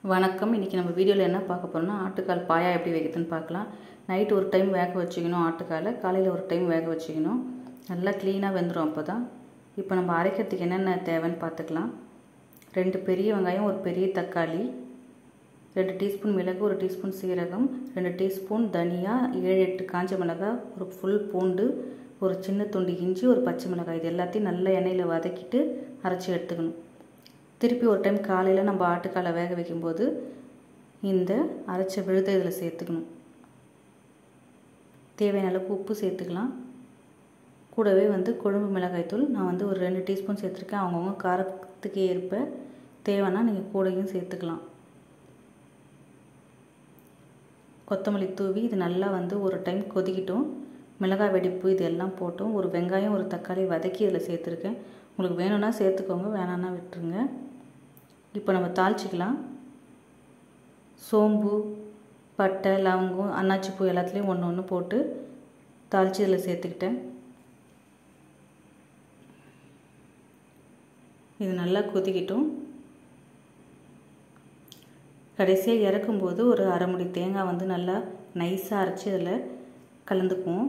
வணக்கம் இன்றைக்கி நம்ம வீடியோவில் என்ன பார்க்க போகிறோம்னா ஆட்டுக்கால் பாயா எப்படி வைக்கிறதுன்னு பார்க்கலாம் நைட் ஒரு டைம் வேக வச்சுக்கணும் ஆட்டுக்காலை காலையில் ஒரு டைம் வேக வச்சுக்கணும் நல்லா க்ளீனாக வெந்துடும் அப்போ தான் இப்போ நம்ம அரைக்கிறதுக்கு என்னென்ன தேவைன்னு பார்த்துக்கலாம் ரெண்டு பெரிய வெங்காயம் ஒரு பெரிய தக்காளி ரெண்டு டீஸ்பூன் மிளகு ஒரு டீஸ்பூன் சீரகம் ரெண்டு டீஸ்பூன் தனியா ஏழு எட்டு காஞ்ச மிளகாய் ஒரு ஃபுல் பூண்டு ஒரு சின்ன துண்டு இஞ்சி ஒரு பச்சை மிளகாய் இது எல்லாத்தையும் நல்லா எண்ணெயில் வதக்கிட்டு அரைச்சி எடுத்துக்கணும் திருப்பி ஒரு டைம் காலையில் நம்ம ஆட்டுக்காலை வேக வைக்கும்போது இந்த அரைச்ச விழுதை இதில் சேர்த்துக்கணும் தேவையான அளவுக்கு உப்பு சேர்த்துக்கலாம் கூடவே வந்து கொழும்பு மிளகாய்த்தூள் நான் வந்து ஒரு ரெண்டு டீஸ்பூன் சேர்த்துருக்கேன் அவங்கவுங்க காரத்துக்கு ஏற்ப தேவைன்னா நீங்கள் கூடையும் சேர்த்துக்கலாம் கொத்தமல்லி தூவி இது நல்லா வந்து ஒரு டைம் கொதிக்கிட்டும் மிளகாய் வெடிப்பு இது எல்லாம் போட்டும் ஒரு வெங்காயம் ஒரு தக்காளி வதக்கி இதில் சேர்த்துருக்கேன் உங்களுக்கு வேணும்னா சேர்த்துக்கோங்க வேணான்னா விட்டுருங்க இப்போ நம்ம தாளிச்சிக்கலாம் சோம்பு பட்டை லவங்கம் அன்னாச்சி பூ எல்லாத்துலேயும் ஒன்று ஒன்று போட்டு தாளித்து இதில் சேர்த்துக்கிட்டேன் இது நல்லா கொதிக்கட்டும் கடைசியாக இறக்கும்போது ஒரு அரை முடி தேங்காய் வந்து நல்லா நைஸாக அரைச்சி அதில் கலந்துக்குவோம்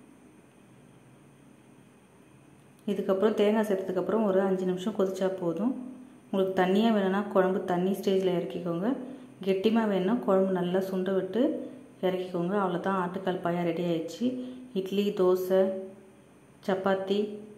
இதுக்கப்புறம் தேங்காய் சேர்த்ததுக்கப்புறம் ஒரு அஞ்சு நிமிஷம் கொதிச்சா போதும் உங்களுக்கு தண்ணியாக வேணும்னா குழம்பு தண்ணி ஸ்டேஜில் இறக்கிக்கோங்க கெட்டிமாக வேணும்னா குழம்பு நல்லா சுண்ட விட்டு இறக்கிக்கோங்க அவ்வளோதான் ஆட்டுக்கால் பாயா ரெடி ஆயிடுச்சு இட்லி தோசை சப்பாத்தி